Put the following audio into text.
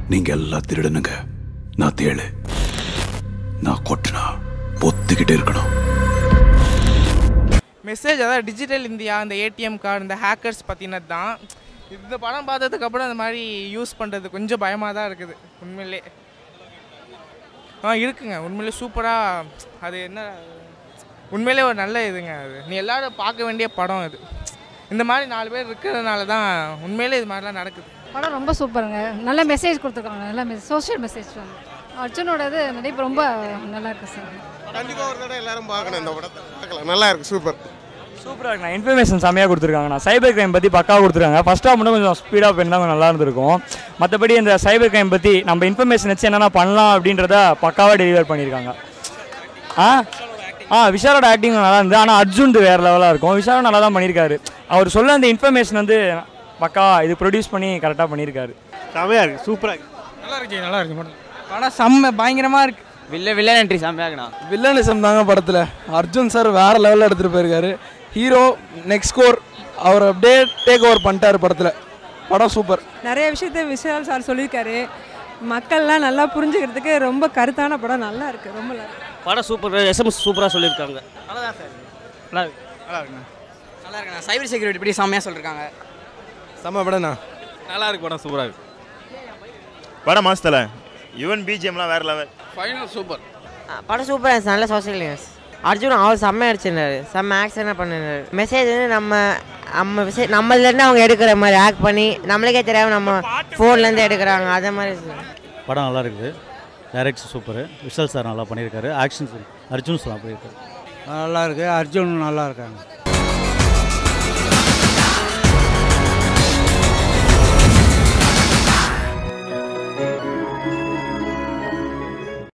நீங்க எல்லாம் திருடனுங்க நான் தேளு நான் கொட்டுனா பொத்துக்கிட்டே இருக்கணும் மெசேஜ் அதாவது டிஜிட்டல் இந்தியா இந்த ஏடிஎம் கார்டு இந்த ஹேக்கர்ஸ் பற்றினது தான் இந்த படம் பார்த்ததுக்கப்புறம் அந்த மாதிரி யூஸ் பண்ணுறது கொஞ்சம் பயமாக தான் இருக்குது உண்மையிலே ஆ இருக்குங்க உண்மையிலே சூப்பராக அது என்ன உண்மையிலே ஒரு நல்ல இதுங்க அது நீ எல்லாரும் பார்க்க வேண்டிய படம் இது இந்த மாதிரி நாலு பேர் இருக்கிறதுனால தான் உண்மையிலே இது மாதிரிலாம் நடக்குது படம் ரொம்ப சூப்பருங்க நல்ல மெசேஜ் கொடுத்துருக்காங்க நல்ல மெசேஜ் சோஷியல் மெசேஜ் வந்து அர்ஜுனோடது நடிப்பு ரொம்ப நல்லா இருக்கு சார் கண்டிப்பாக ஒரு தடவை எல்லாரும் பார்க்கணும் இந்த படத்தை பார்க்கலாம் நல்லா இருக்கு சூப்பர் சூப்பராக இருக்குண்ணா இன்ஃபர்மேஷன் செம்மையாக கொடுத்துருக்காங்கண்ணா சைபர் கிரைம் பற்றி பக்காவாக கொடுத்துருக்காங்க ஃபர்ஸ்ட் ஹாஃப் மட்டும் கொஞ்சம் ஸ்பீடாக போயிருந்தா கொஞ்சம் நல்லா இருந்திருக்கும் மற்றபடி இந்த சைபர் கிரைம் பற்றி நம்ம இன்ஃபர்மேஷன் வச்சு என்னென்ன பண்ணலாம் அப்படின்றத பக்காவாக டெலிவர் பண்ணியிருக்காங்க ஆ ஆ விஷாலோட ஆக்டிங் நல்லா இருந்தது ஆனால் அர்ஜுன் வேறு லெவலாக இருக்கும் விஷாலும் நல்லா தான் பண்ணியிருக்காரு அவர் சொல்ல அந்த இன்ஃபர்மேஷன் வந்து பக்கா இது ப்ரொடியூஸ் பண்ணி கரெக்டாக பண்ணியிருக்காரு செமையாக இருக்கு சூப்பராக இருக்கு நல்லா இருக்கு நல்லா இருக்கு படம் படம் செம்ம பயங்கரமாக இருக்குது வில்ல வில்லன் என்ட்ரி செம்மையாகண்ணா வில்லனிசம் தாங்க படத்தில் அர்ஜுன் சார் வேற லெவலில் எடுத்துகிட்டு போயிருக்காரு ஹீரோ நெக்ஸ்ட் ஸ்கோர் அவர் அப்படியே டேக் ஓவர் பண்ணிட்டாரு படத்தில் படம் சூப்பர் நிறைய விஷயத்த விஷால் சார் சொல்லியிருக்காரு மக்கள்லாம் நல்லா புரிஞ்சுக்கிறதுக்கு ரொம்ப கருத்தான படம் நல்லா இருக்கு ரொம்ப நல்லா இருக்கு படம் சூப்பர் எஸ்எம்எஸ் சூப்பராக சொல்லியிருக்காங்க நல்லா இருக்கு நல்லா இருக்குண்ணா சைபர் செக்யூரிட்டி பற்றி செம்மையாக சொல்லியிருக்காங்க செம்ம படம்ண்ணா நல்லா இருக்கு படம் சூப்பராக இருக்கு படம் மாசத்துல யுவன் பிஜிஎம்லாம் வேற லெவல் ஃபைனல் சூப்பர் படம் சூப்பராக இருந்துச்சு நல்ல சோஷியல் நியூஸ் அர்ஜுன் அவர் செம்ம அடிச்சிருந்தாரு செம்ம ஆக்ஷனாக பண்ணிருந்தாரு மெசேஜ் வந்து நம்ம நம்ம விஷயம் நம்மளேருந்து அவங்க எடுக்கிற மாதிரி ஆக்ட் பண்ணி நம்மளுக்கே தெரியாமல் நம்ம ஃபோன்லேருந்து எடுக்கிறாங்க அதே மாதிரி படம் நல்லா இருக்குது டைரக்ட் சூப்பர் விஷால் சார் நல்லா பண்ணியிருக்காரு ஆக்ஷன் அர்ஜுன் சார் பண்ணியிருக்காரு நல்லா இருக்கு அர்ஜுன் நல்லா இருக்காங்க